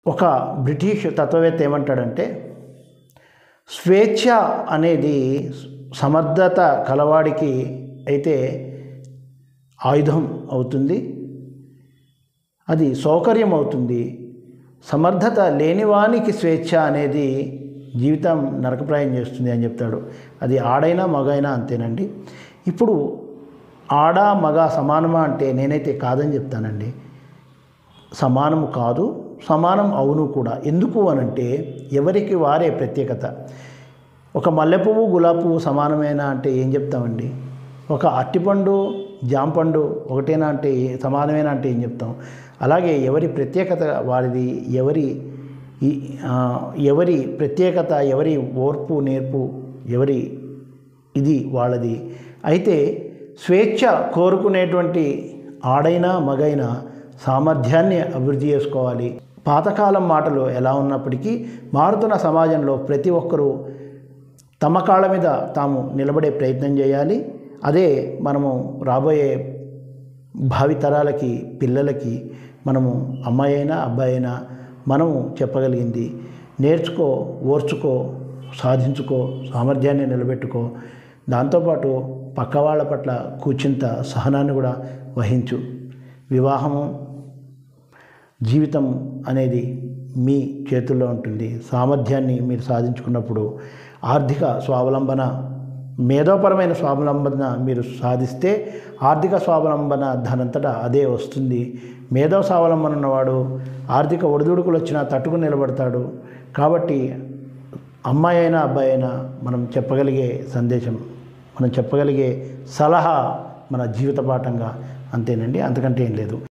ఒక బ్రిటిష్ తత్వవేత్త ఏమంటాడంటే స్వేచ్ఛ అనేది సమర్థత కలవాడికి అయితే ఆయుధం అవుతుంది అది సౌకర్యం అవుతుంది సమర్థత లేనివానికి స్వేచ్ఛ అనేది జీవితం నరకప్రాయం చేస్తుంది అని చెప్తాడు అది ఆడైనా మగైనా అంతేనండి ఇప్పుడు ఆడ మగ సమానమా అంటే నేనైతే కాదని చెప్తానండి సమానము కాదు సమానం అవును కూడా ఎందుకు అనంటే ఎవరికి వారే ప్రత్యేకత ఒక మల్లెపువ్వు గులాబీ పువ్వు సమానమేనా అంటే ఏం చెప్తామండి ఒక అట్టిపండు జాంపండు ఒకటేనా అంటే ఏ- సమానమేనా అంటే ఏం చెప్తాం అలాగే ఎవరి ప్రత్యేకత వారిది ఎవరి ఈ- ఆ, ఎవరి ప్రత్యేకత ఎవరి ఓర్పు నేర్పు ఎవరి ఇది వాళ్ళది అయితే స్వేచ్ఛ కోరుకునేటువంటి ఆడైనా మగైనా సామర్థ్యాన్ని అభివృద్ధి చేసుకోవాలి పాతకాలం మాటలు ఎలా ఉన్నప్పటికీ మారుతున్న సమాజంలో ప్రతి ఒక్కరూ తమ కాళ్ళ మీద తాము నిలబడే ప్రయత్నం చేయాలి అదే మనము రాబోయే భావితరాలకి పిల్లలకి మనము అమ్మాయి అయినా అబ్బాయి అయినా మనము చెప్పగలిగింది నేర్చుకో ఓర్చుకో సాధించుకో సామర్థ్యాన్ని నిలబెట్టుకో దాంతోపాటు పక్క వాళ్ళ పట్ల కూర్చింత సహనాన్ని కూడా వహించు వివాహము జీవితం అనేది మీ చేతుల్లో ఉంటుంది సామర్థ్యాన్ని మీరు సాధించుకున్నప్పుడు ఆర్థిక స్వావలంబన మేధోపరమైన స్వావలంబన మీరు సాధిస్తే ఆర్థిక స్వావలంబన ధనంతటా అదే వస్తుంది మేధో స్వావలంబన ఉన్నవాడు ఆర్థిక ఒడిదుడుకులు వచ్చినా తట్టుకుని నిలబడతాడు కాబట్టి అమ్మాయి అయినా అబ్బాయి అయినా మనం చెప్పగలిగే సందేశం మనం చెప్పగలిగే సలహా మన జీవిత పాఠంగా అంతేనండి అంతకంటే ఏం లేదు